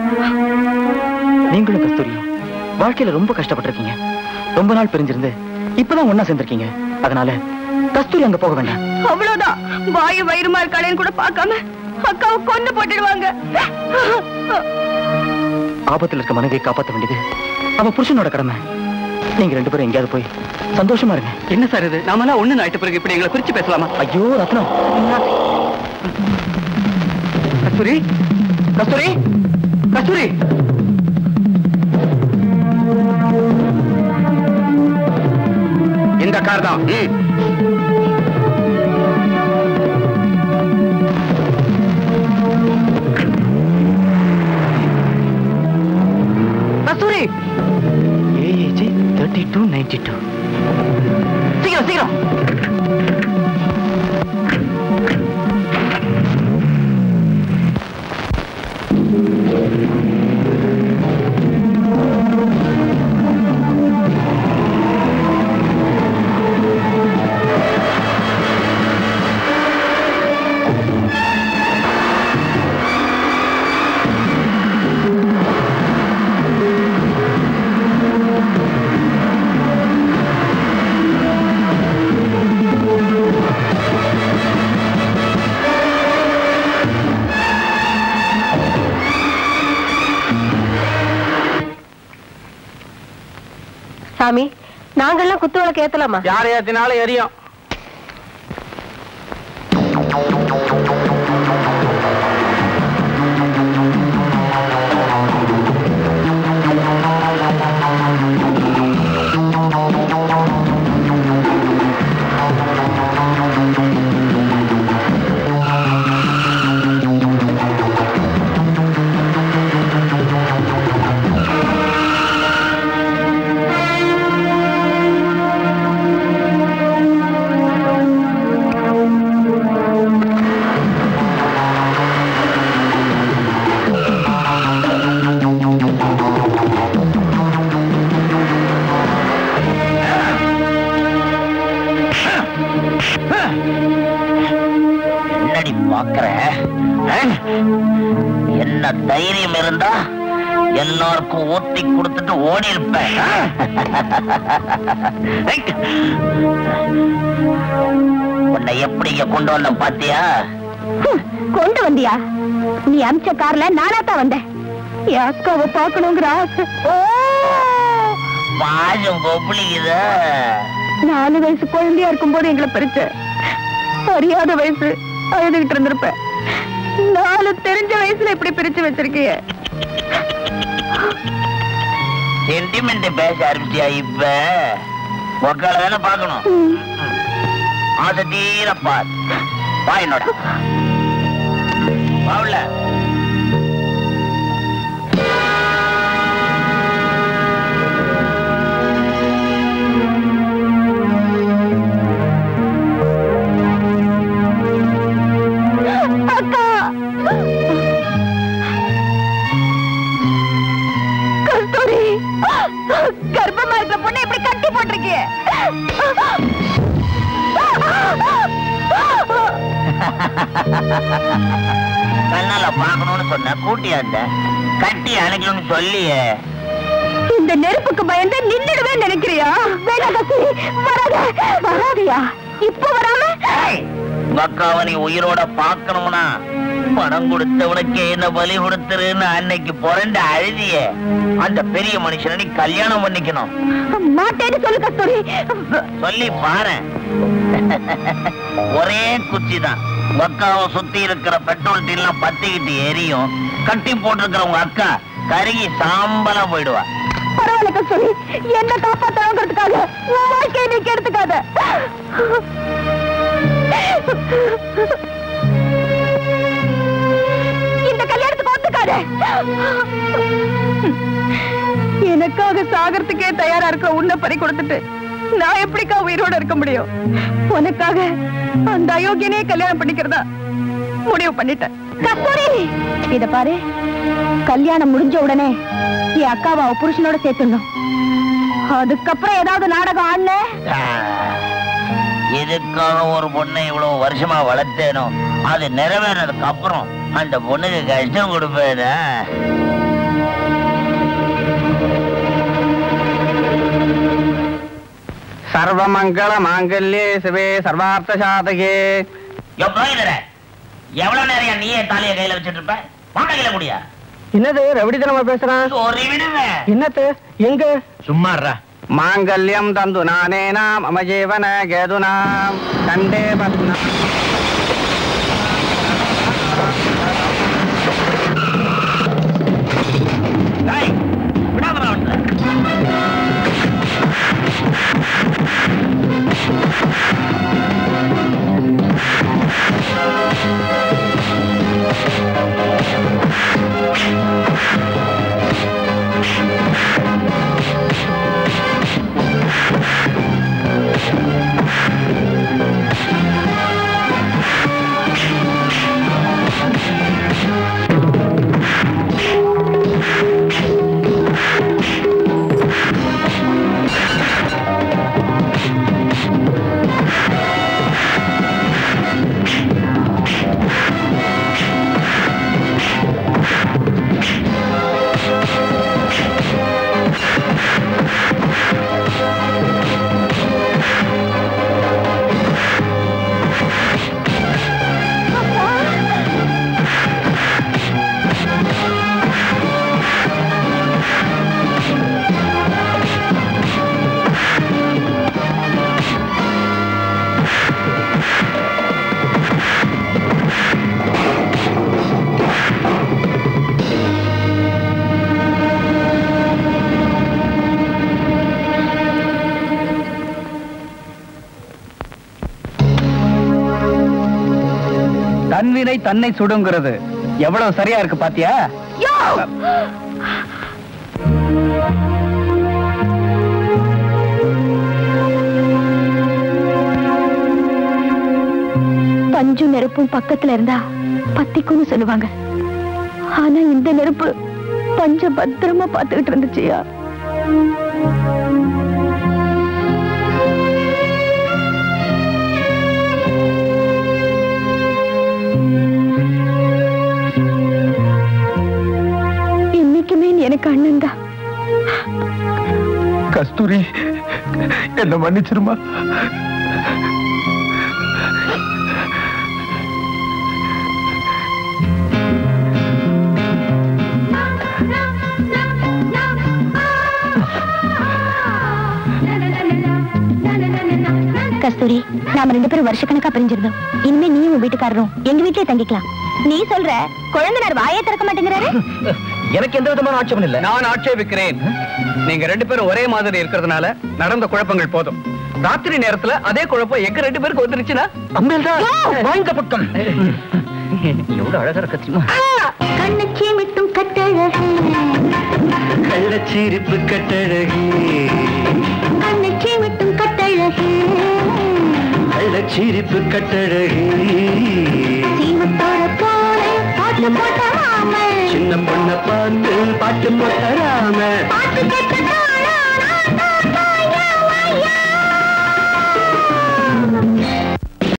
நீங்களும் கஸ்தூரியும் வாழ்க்கையில ரொம்ப கஷ்டப்பட்டிருக்கீங்க ரொம்ப நாள் பிரிஞ்சிருந்து இப்பதான் ஒண்ணா சேர்ந்திருக்கீங்க அதனால கஸ்தூரி அங்க போக வேண்டாம் அவ்வளவுதான் வாயு வயிறுமா இருக்காளேன்னு கூட பார்க்காம அக்காவை கொண்டு போட்டுடுவாங்க ஆபத்துல இருக்க மனைவியை காப்பாத்த வேண்டியது அவ புருஷனோட கடமை நீங்க ரெண்டு பேரும் எங்கேயாவது போய் சந்தோஷமா இருங்க என்ன சார் இது நாமெல்லாம் ஒண்ணு ஆயிட்ட பிறகு இப்படி எங்களை குறிச்சு பேசலாமா ஐயோ ரத்னம் கஸ்தூரி கஸ்தூரி கஸ்தூரி இந்த கார் தான் ம். Kasthuri AAG thirty two ninety two சீக்கிரம் சீக்கிரம் சாமி நாங்கெல்லாம் குத்து விளக்கு ஏத்தலாமா யார் ஏத்தினாலும் எரியும் என்னடி பாக்குற அஹ்? என்ன தைரியம் இருந்தா எல்லாருக்கும் ஊத்தி கொடுத்துட்டு ஓடி இருப்பேன் உன்னை எப்படி இங்க கொண்டு வந்த பாத்தியா ஹம், கொண்டு வந்தியா நீ அமிச்ச கார்ல நானா தான் வந்தேன் என் அக்காவை பார்க்கணுங்கிற ஆசை ஓ! பாஜம் கொப்பளிக்குத நாலு வயசு குழந்தையா இருக்கும்போது எங்களை பிரிச்ச அறியாத வயசு அழுதுகிட்டு இருந்திருப்பேன் நாலு தெரிஞ்ச வயசுல இப்படி பிரிச்சு வச்சிருக்கீங்க சென்டிமெண்ட் பேச ஆரம்பிச்சியா இப்ப உக்கால தானே பாக்கணும் ம். ஆசை தீர பார் வா என்னோட வாவுல அக்கா கஸ்தூரி கர்ப்பமா இருக்கிற பொண்ணை இப்படி கட்டி போட்டிருக்கிய கண்ணால பாக்கணும்னு சொன்ன கூட்டியாந்த கட்டி அணைக்கணும்னு சொல்லியே இந்த நெருப்புக்கு பயந்து நின்னுடுவே நினைக்கிறியா வேணாம் கஸ்தூரி வராத வராதியா இப்ப வராம உங்க அக்காவை நீ உயிரோட பாக்கணும்னா பணம் கொடுத்தவனுக்கு என்ன பலி கொடுத்துருன்னு அன்னைக்கு பிறந்த அழுதிய அந்த பெரிய மனுஷனை நீ கல்யாணம் பண்ணிக்கணும் மாட்டேன்னு சொல்லு கஸ்தூரி சொல்லி பாரு ஒரே குச்சி தான் உங்க அக்காவை சுத்தி இருக்கிற பெட்ரோல் டீல்லாம் பத்திக்கிட்டு எரியும் கட்டி போட்டிருக்கிற உங்க அக்கா கருகி சாம்பலா போயிடுவா பரவாயில்ல கஸ்தூரி என்ன காப்பாத்தணுங்கிறதுக்காக உன் வாழ்க்கையை நீ கெடுத்துக்காத இந்த கல்யாணத்துக்கு ஒத்துக்காத எனக்காக சாகறதுக்கே தயாரா இருக்க உன்னை பறி கொடுத்துட்டு நான் எப்படிக்கா உயிரோட இருக்க முடியும் உனக்காக அந்த அயோக்கியனே கல்யாணம் பண்ணிக்கிறதா முடிவு பண்ணிட்டேன் கஸ்தூரி இத பாரு கல்யாணம் முடிஞ்ச உடனே என் அக்காவை அவ புருஷனோட சேர்த்துடணும் அதுக்கப்புறம் ஏதாவது நாடகம் ஆடல எதுக்காக ஒரு பொண்ணை இவ்வளவு வருஷமா வளர்த்தேனோ அது நிறைவேறதுக்கு அப்புறம் அந்த பொண்ணுக்கு கஷ்டம் கொடுப்பேனா சர்வமங்கள மாங்கல்யே சிவே சர்வார்த்த சாதகே யோ புரோகிதர எவ்வளவு நேரம் நீயே தாலிய கையில வச்சிட்டு இருப்ப மாட்ட கையில முடியா என்னது ரவிடித்தனமா பேசுறான் ஒரு விடுவேன் என்னத்து எங்க சும்மாறா மாங்கல்யம் தந்து நானேனாம் மம ஜீவன கேதுனாம் கண்டே பத்னா டேய், விடாதடா அவன்கிட்ட. தன்வினை தன்னை சுடுங்கிறது எவ்வளவு சரியா இருக்கு பாத்தியா யோ பஞ்சு நெருப்பும் பக்கத்துல இருந்தா பத்திக்கும்னு சொல்லுவாங்க ஆனா இந்த நெருப்பு பஞ்ச பத்திரமா பாத்துக்கிட்டு இருந்துச்சியா என்னைக்குமே நீ எனக்கு அண்ணன் தான் கஸ்தூரி என்ன மன்னிச்சிருமா கஸ்தூரி நாம ரெண்டு பேரும் வருஷக்கணக்கா பிரிஞ்சிருந்தோம் இனிமே நீயும் உன் வீட்டுக்காரரும் எங்க வீட்லயே தங்கிக்கலாம் நீ சொல்ற குழந்தைனார் வாயே திறக்க மாட்டேங்கிறாரு எனக்கு எந்த விதமான ஆட்சேபம் இல்ல நான் ஆட்சேபிக்கிறேன் நீங்க ரெண்டு பேரும் ஒரே மாதிரி இருக்கிறதுனால நடந்த குழப்பங்கள் போதும் ராத்திரி நேரத்துல அதே குழப்பம் எங்க ரெண்டு பேருக்கு வந்துருச்சுன்னா அம்பேல் தான் வாங்க பக்கம் எவ்வளவு அழகா இருக்க தெரியுமா கண்ணச்சி மிட்டும் கட்டழகு கள்ளச்சிரிப்பு கட்டழகி கண்ணச்சி மிட்டும் கட்டழகு கள்ளச்சிரிப்பு கட்டழகி சீமத்தோட போல பாட்டு போட்ட மாமல் சின்ன பொண்ண பார்த்து பாட்டு போட்டாரா